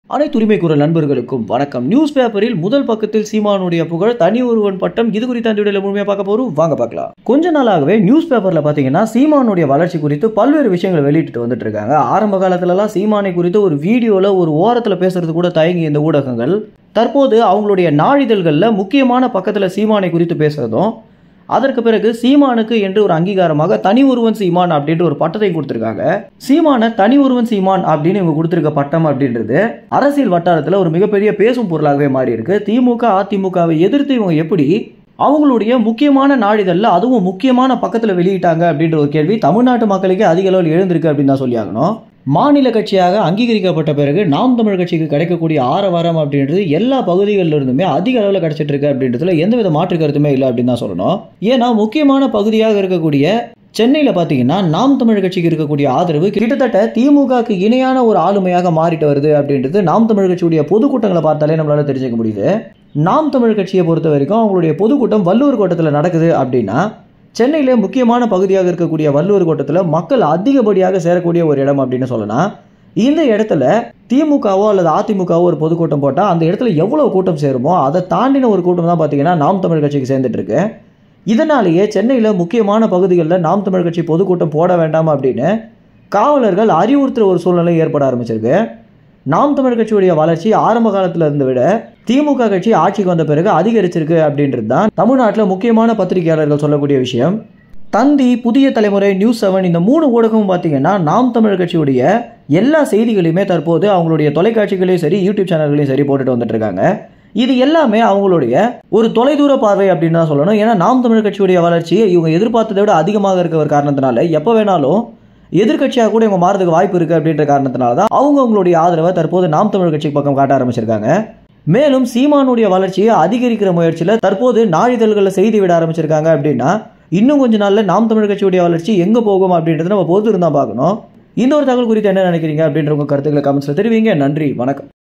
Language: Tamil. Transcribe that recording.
அனைத்து உரிமை குரல் நண்பர்களுக்கும் வணக்கம் நியூஸ் பேப்பரில் முதல் பக்கத்தில் சீமானுடைய புகழ் தனி ஒருவன் பட்டம் இது குறித்த அந்த வீடியோல முழுமையா பார்க்க போறோம் வாங்க பார்க்கலாம் கொஞ்ச நாளாகவே நியூஸ் பேப்பர்ல பாத்தீங்கன்னா சீமானுடைய வளர்ச்சி குறித்து பல்வேறு விஷயங்களை வெளியிட்டு வந்துட்டு இருக்காங்க ஆரம்ப காலத்துல எல்லாம் சீமானை குறித்து ஒரு வீடியோல ஒரு ஓரத்துல பேசுறது கூட தயங்கி இந்த ஊடகங்கள் தற்போது அவங்களுடைய நாளிதழ்கள்ல முக்கியமான பக்கத்துல சீமானை குறித்து பேசுறதும் அதற்கு பிறகு சீமானுக்கு என்று ஒரு அங்கீகாரமாக தனி ஒருவன் சீமான் அப்படின்ட்டு ஒரு பட்டத்தை கொடுத்திருக்காங்க சீமான தனி ஒருவன் சீமான் அப்படின்னு இவங்க கொடுத்திருக்க பட்டம் அப்படின்றது அரசியல் வட்டாரத்தில் ஒரு மிகப்பெரிய பேசும் பொருளாகவே மாறி இருக்கு திமுக அதிமுகவை எதிர்த்து இவங்க எப்படி அவங்களுடைய முக்கியமான நாளிதழில் அதுவும் முக்கியமான பக்கத்தில் வெளியிட்டாங்க அப்படின்ற ஒரு கேள்வி தமிழ்நாட்டு மக்களுக்கே அதிக அளவில் எழுந்திருக்கு அப்படின்னு தான் சொல்லி ஆகணும் மாநில கட்சியாக அங்கீகரிக்கப்பட்ட பிறகு நாம் தமிழ் கட்சிக்கு கிடைக்கக்கூடிய ஆரவாரம் அப்படின்றது எல்லா பகுதிகளில் இருந்துமே அதிக அளவில் கிடைச்சிட்டு இருக்கு அப்படின்றதுல எந்தவித மாற்று கருத்துமே இல்லை அப்படின்னு தான் சொல்லணும் ஏன்னா முக்கியமான பகுதியாக இருக்கக்கூடிய சென்னையில் பார்த்தீங்கன்னா நாம் தமிழ் கட்சிக்கு இருக்கக்கூடிய ஆதரவு கிட்டத்தட்ட திமுகக்கு இணையான ஒரு ஆளுமையாக மாறிட்டு வருது அப்படின்றது நாம் தமிழ் கட்சியுடைய பொதுக்கூட்டங்களை பார்த்தாலே நம்மளால தெரிஞ்சுக்க முடியுது நாம் தமிழ் கட்சியை பொறுத்த வரைக்கும் அவங்களுடைய பொதுக்கூட்டம் வள்ளூர் கோட்டத்தில் நடக்குது அப்படின்னா சென்னையில் முக்கியமான பகுதியாக இருக்கக்கூடிய வள்ளூர் கோட்டத்தில் மக்கள் அதிகப்படியாக சேரக்கூடிய ஒரு இடம் அப்படின்னு சொல்லலாம் இந்த இடத்துல திமுகவோ அல்லது அதிமுகவோ ஒரு பொதுக்கூட்டம் போட்டால் அந்த இடத்துல எவ்வளோ கூட்டம் சேருமோ அதை தாண்டின ஒரு கூட்டம் தான் பார்த்தீங்கன்னா நாம் தமிழ் கட்சிக்கு சேர்ந்துட்டு இருக்கு இதனாலேயே சென்னையில் முக்கியமான பகுதிகளில் நாம் தமிழ் கட்சி பொதுக்கூட்டம் போட வேண்டாம் அப்படின்னு காவலர்கள் அறிவுறுத்துகிற ஒரு சூழ்நிலை ஏற்பட ஆரம்பிச்சிருக்கு நாம் தமிழ் கட்சியுடைய வளர்ச்சி ஆரம்ப காலத்தில் இருந்த விட திமுக கட்சி ஆட்சிக்கு வந்த பிறகு அதிகரிச்சிருக்கு அப்படின்றது தான் தமிழ்நாட்டில் முக்கியமான பத்திரிகையாளர்கள் சொல்லக்கூடிய விஷயம் தந்தி புதிய தலைமுறை நியூஸ் செவன் இந்த மூணு ஊடகமும் பார்த்தீங்கன்னா நாம் தமிழ் கட்சியுடைய எல்லா செய்திகளையுமே தற்போது அவங்களுடைய தொலைக்காட்சிகளையும் சரி யூடியூப் சேனல்களையும் சரி போட்டுட்டு வந்துட்டு இருக்காங்க இது எல்லாமே அவங்களுடைய ஒரு தொலைதூர பார்வை அப்படின்னு தான் சொல்லணும் ஏன்னா நாம் தமிழ் கட்சியுடைய வளர்ச்சி இவங்க எதிர்பார்த்ததை விட அதிகமாக இருக்க ஒரு காரணத்தினால எப்போ வேணாலும் எதிர்கட்சியாக கூட இவங்க மாறதுக்கு வாய்ப்பு இருக்குது அப்படின்ற காரணத்தினால தான் அவங்க அவங்களுடைய ஆதரவை தற்போது நாம் தமிழ் கட்சிக்கு பக்கம் காட்ட ஆரம்பிச்சிருக்காங்க மேலும் சீமானுடைய வளர்ச்சியை அதிகரிக்கிற முயற்சியில் தற்போது நாளிதழ்களில் செய்தி விட ஆரம்பிச்சிருக்காங்க அப்படின்னா இன்னும் கொஞ்ச நாளில் நாம் தமிழ் கட்சியுடைய வளர்ச்சி எங்கே போகும் அப்படின்றத நம்ம பொறுத்து இருந்தால் பார்க்கணும் இந்த ஒரு தகவல் குறித்து என்ன நினைக்கிறீங்க அப்படின்ற உங்கள் கருத்துக்களை கமெண்ட்ஸில் தெரிவிங்க நன்றி வணக்கம்